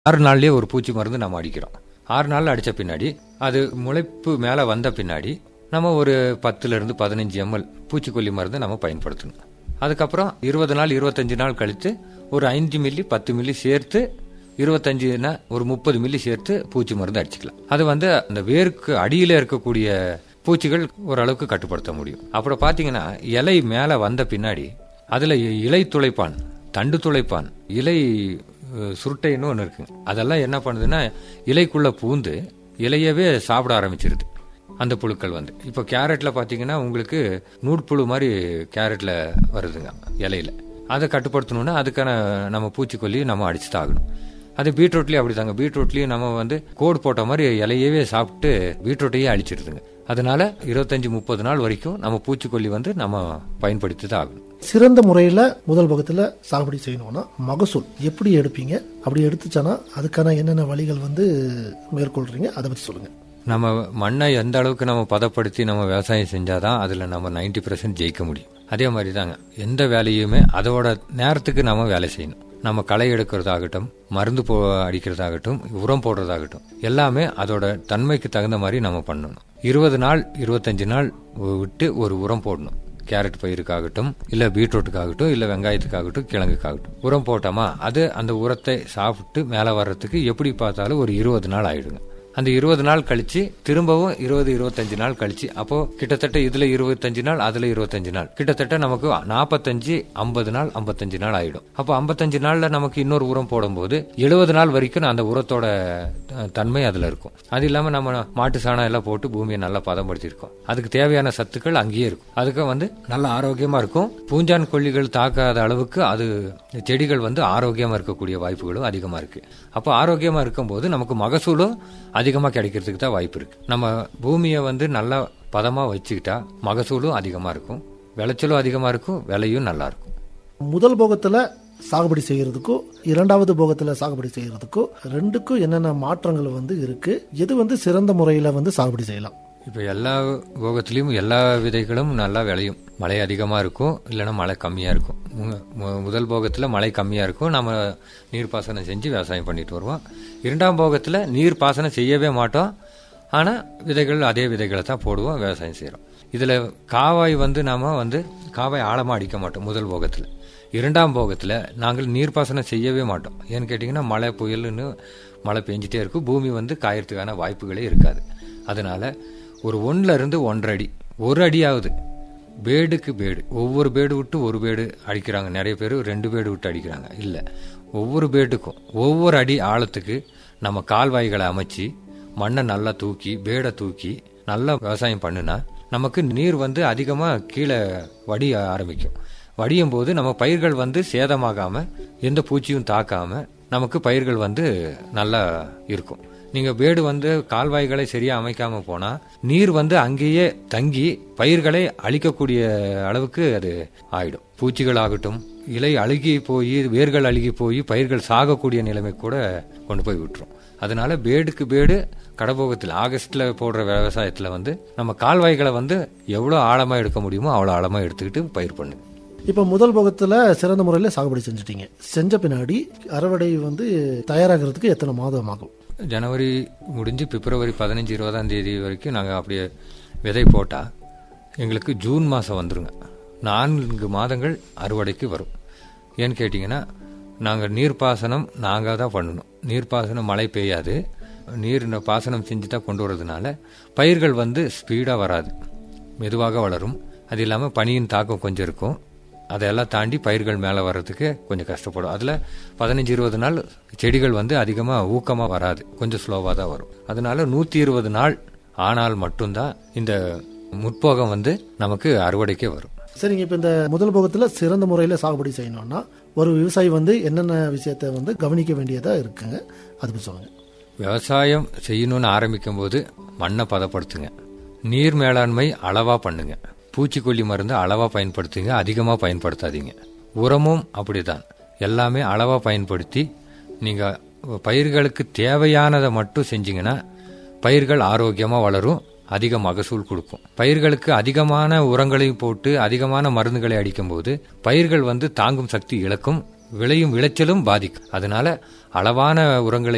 ஆறு நாள்லயே ஒரு பூச்சி மருந்து நம்ம அடிக்கிறோம் ஆறு நாள் அடிச்ச பின்னாடி அது முளைப்பு மேலே வந்த பின்னாடி நம்ம ஒரு பத்துல இருந்து பதினஞ்சு எம்எல் பூச்சிக்கொல்லி மருந்து நம்ம பயன்படுத்தணும் அதுக்கப்புறம் இருபது நாள் இருபத்தஞ்சு நாள் கழித்து ஒரு அஞ்சு மில்லி பத்து மில்லி சேர்த்து இருபத்தஞ்சுனா ஒரு முப்பது மில்லி சேர்த்து பூச்சி மருந்து அடிச்சுக்கலாம் அது வந்து அந்த வேருக்கு அடியில இருக்கக்கூடிய பூச்சிகள் ஓரளவுக்கு கட்டுப்படுத்த முடியும் அப்புறம் பாத்தீங்கன்னா இலை மேலே வந்த பின்னாடி அதுல இலை துளைப்பான் தண்டு துளைப்பான் இலை அஹ், சுருட்டைன்னு ஒன்று இருக்குங்க அதெல்லாம் என்ன பண்ணுதுன்னா இலைக்குள்ள பூந்து இலையவே சாப்பிட ஆரம்பிச்சிருது அந்த புழுக்கள் வந்து இப்போ கேரட்ல பாத்தீங்கன்னா உங்களுக்கு நூற்புழு மாதிரி கேரட்ல வருதுங்க இலையில அதை கட்டுப்படுத்தணும்னா அதுக்கான நம்ம பூச்சிக்கொல்லி நம்ம அடிச்சு தான் ஆகணும் அது பீட்ரூட்லயும் அப்படிதாங்க பீட்ரூட்லயும் நம்ம வந்து கோடு போட்ட மாதிரி இலையவே சாப்பிட்டு பீட்ரூட்டையே அழிச்சிருதுங்க அதனால இருபத்தஞ்சு முப்பது நாள் வரைக்கும் நம்ம பூச்சிக்கொல்லி வந்து நம்ம பயன்படுத்தி தான் ஆகணும் சிறந்த முறையில் முதல் பக்கத்தில் சாகுபடி செய்யணும்னா மகசூல் எப்படி எடுப்பீங்க அப்படி எடுத்துச்சானா அதுக்கான என்னென்ன வழிகள் வந்து மேற்கொள்றீங்க அதை பற்றி சொல்லுங்க நம்ம மண்ணை எந்த அளவுக்கு நம்ம பதப்படுத்தி நம்ம விவசாயம் செஞ்சாதான் அதுல நம்ம 90% ஜெயிக்க முடியும் அதே மாதிரி தாங்க எந்த வேலையுமே அதோட நேரத்துக்கு நம்ம வேலை செய்யணும் நம்ம களை எடுக்கிறதாகட்டும் மருந்து போ அடிக்கிறதாகட்டும் உரம் போடுறதாகட்டும் எல்லாமே அதோட தன்மைக்கு தகுந்த மாதிரி நம்ம பண்ணணும் இருபது நாள் இருபத்தஞ்சு நாள் விட்டு ஒரு உரம் போடணும் கேரட் பயிருக்காகட்டும் இல்ல பீட்ரூட்டுக்காகட்டும் இல்ல வெங்காயத்துக்காகட்டும் கிழங்குக்காகட்டும் உரம் போட்டோமா அது அந்த உரத்தை சாப்பிட்டு மேலே வர்றதுக்கு எப்படி பார்த்தாலும் ஒரு இருபது நாள் ஆயிடுங்க அந்த இருபது நாள் கழிச்சு திரும்பவும் இருபது இருபத்தஞ்சு நாள் கழிச்சு அப்போ கிட்டத்தட்ட இதுல இருபத்தஞ்சு நாள் அதுல இருபத்தஞ்சு நாள் கிட்டத்தட்ட நமக்கு நாற்பத்தஞ்சு ஐம்பது நாள் ஐம்பத்தஞ்சு நாள் ஆயிடும் அப்போ ஐம்பத்தஞ்சு நாள்ல நமக்கு இன்னொரு உரம் போடும்போது எழுபது நாள் வரைக்கும் அந்த உரத்தோட அஹ், தன்மை அதுல இருக்கும் அது இல்லாம நம்ம மாட்டு சாணம் எல்லாம் போட்டு பூமியை நல்லா பதப்படுத்தியிருக்கோம் அதுக்கு தேவையான சத்துக்கள் அங்கேயே இருக்கும் அதுக்கு வந்து நல்ல ஆரோக்கியமா இருக்கும் பூஞ்சான் கொல்லிகள் தாக்காத அளவுக்கு அது செடிகள் வந்து ஆரோக்கியமா இருக்கக்கூடிய வாய்ப்புகளும் அதிகமா இருக்கு அப்போ ஆரோக்கியமா இருக்கும்போது நமக்கு மகசூலும் அதிகமா கிடைக்கிறதுக்கு தான் வாய்ப்பு இருக்கு நம்ம பூமியை வந்து நல்லா பதமா வச்சுக்கிட்டா மகசூலும் அதிகமா இருக்கும் விளைச்சலும் அதிகமா இருக்கும் விலையும் நல்லா இருக்கும் முதல் போகத்தில் சாகுபடி செய்யறதுக்கும் இரண்டாவது போகத்தில் சாகுபடி செய்யறதுக்கும் ரெண்டுக்கும் என்னென்ன மாற்றங்கள் வந்து இருக்கு எது வந்து சிறந்த முறையில் வந்து சாகுபடி செய்யலாம் இப்போ எல்லா போகத்திலையும் எல்லா விதைகளும் நல்லா விளையும் மழை அதிகமாக இருக்கும் இல்லைன்னா மழை கம்மியாக இருக்கும் மு- மு- முதல் போகத்தில் மழை கம்மியாக இருக்கும் நம்ம நீர்ப்பாசனம் செஞ்சு விவசாயம் பண்ணிட்டு வருவோம் இரண்டாம் போகத்தில் நீர் பாசனம் செய்யவே மாட்டோம் ஆனால் விதைகள் அதே விதைகளை தான் போடுவோம் விவசாயம் செய்கிறோம் இதில் காவாய் வந்து நாம வந்து காவாய் ஆழமாக அடிக்க மாட்டோம் முதல் போகத்தில் இரண்டாம் போகத்தில் நாங்கள் நீர்ப்பாசனம் செய்யவே மாட்டோம் ஏன்னு கேட்டிங்கன்னா மழை புயல்னு மழை பெஞ்சிட்டே இருக்கும் பூமி வந்து காயறதுக்கான வாய்ப்புகளே இருக்காது அதனால ஒரு ஒன்றுல இருந்து ஒன்றரை அடி ஒரு அடியாவது பேடுக்கு பேடு ஒவ்வொரு பேடு விட்டு ஒரு பேடு அடிக்கிறாங்க நிறைய பேர் ரெண்டு பேடு விட்டு அடிக்கிறாங்க இல்லை ஒவ்வொரு பேட்டுக்கும் ஒவ்வொரு அடி ஆழத்துக்கு நம்ம கால்வாய்களை அமைச்சு மண்ணை நல்லா தூக்கி பேடை தூக்கி நல்லா விவசாயம் பண்ணுனா நமக்கு நீர் வந்து அதிகமாக கீழே வடிய ஆரம்பிக்கும் வடியும் போது நம்ம பயிர்கள் வந்து சேதமாகாம எந்த பூச்சியும் தாக்காம நமக்கு பயிர்கள் வந்து நல்லா இருக்கும் நீங்க பேடு வந்து கால்வாய்களை சரியா அமைக்காம போனா நீர் வந்து அங்கேயே தங்கி பயிர்களை அழிக்கக்கூடிய அளவுக்கு அது ஆயிடும் பூச்சிகள் ஆகட்டும் இலை அழுகி போய் வேர்கள் அழுகி போய் பயிர்கள் சாகக்கூடிய நிலைமை கூட கொண்டு போய் விட்டுரும் அதனால பேடுக்கு பேடு கடபோகத்தில் ஆகஸ்ட்ல போடுற விவசாயத்துல வந்து நம்ம கால்வாய்களை வந்து எவ்வளவு ஆழமா எடுக்க முடியுமோ அவ்வளவு ஆழமா எடுத்துக்கிட்டு பயிர் பண்ணுங்க இப்போ முதல் போகத்தில் சிறந்த முறையில் சாகுபடி செஞ்சுட்டீங்க செஞ்ச பின்னாடி அறுவடை வந்து தயாராகிறதுக்கு எத்தனை மாதம் ஆகும் ஜனவரி முடிஞ்சு பிப்ரவரி பதினஞ்சு இருபதாம் தேதி வரைக்கும் நாங்கள் அப்படியே விதை போட்டால் எங்களுக்கு ஜூன் மாதம் வந்துருங்க நான்கு மாதங்கள் அறுவடைக்கு வரும் ஏன்னு கேட்டிங்கன்னா நாங்கள் நீர்ப்பாசனம் நாங்கள் தான் பண்ணணும் நீர்ப்பாசனம் மழை பெய்யாது நீர் ந- பாசனம் செஞ்சு தான் கொண்டு வரதுனால பயிர்கள் வந்து ஸ்பீடாக வராது மெதுவாக வளரும் அது இல்லாமல் பனியின் தாக்கம் கொஞ்சம் இருக்கும் அதையெல்லாம் தாண்டி பயிர்கள் மேலே வர்றதுக்கு கொஞ்சம் கஷ்டப்படும் அதில் பதினஞ்சு இருபது நாள் செடிகள் வந்து அதிகமாக ஊக்கமாக வராது கொஞ்சம் ஸ்லோவாக தான் வரும் அதனால நூற்றி இருபது நாள் ஆனால் மட்டும்தான் இந்த முற்போகம் வந்து நமக்கு அறுவடைக்கே வரும் சரிங்க இப்போ இந்த முதல் போகத்தில் சிறந்த முறையில் சாகுபடி செய்யணும்னா ஒரு விவசாயி வந்து என்னென்ன விஷயத்தை வந்து கவனிக்க வேண்டியதாக இருக்குங்க அது பற்றி சொல்லுங்க விவசாயம் செய்யணும்னு ஆரம்பிக்கும் போது மண்ணை பதப்படுத்துங்க நீர் மேலாண்மை அளவா பண்ணுங்க பூச்சிக்கொல்லி மருந்து அளவா பயன்படுத்துங்க அதிகமா பயன்படுத்தாதீங்க உரமும் அப்படிதான் எல்லாமே அளவா பயன்படுத்தி நீங்க பயிர்களுக்கு தேவையானதை மட்டும் செஞ்சீங்கன்னா பயிர்கள் ஆரோக்கியமா வளரும் அதிக மகசூல் கொடுக்கும் பயிர்களுக்கு அதிகமான உரங்களை போட்டு அதிகமான மருந்துகளை அடிக்கும்போது பயிர்கள் வந்து தாங்கும் சக்தி இழக்கும் விளையும் விளைச்சலும் பாதிக்கும் அதனால அளவான உரங்களை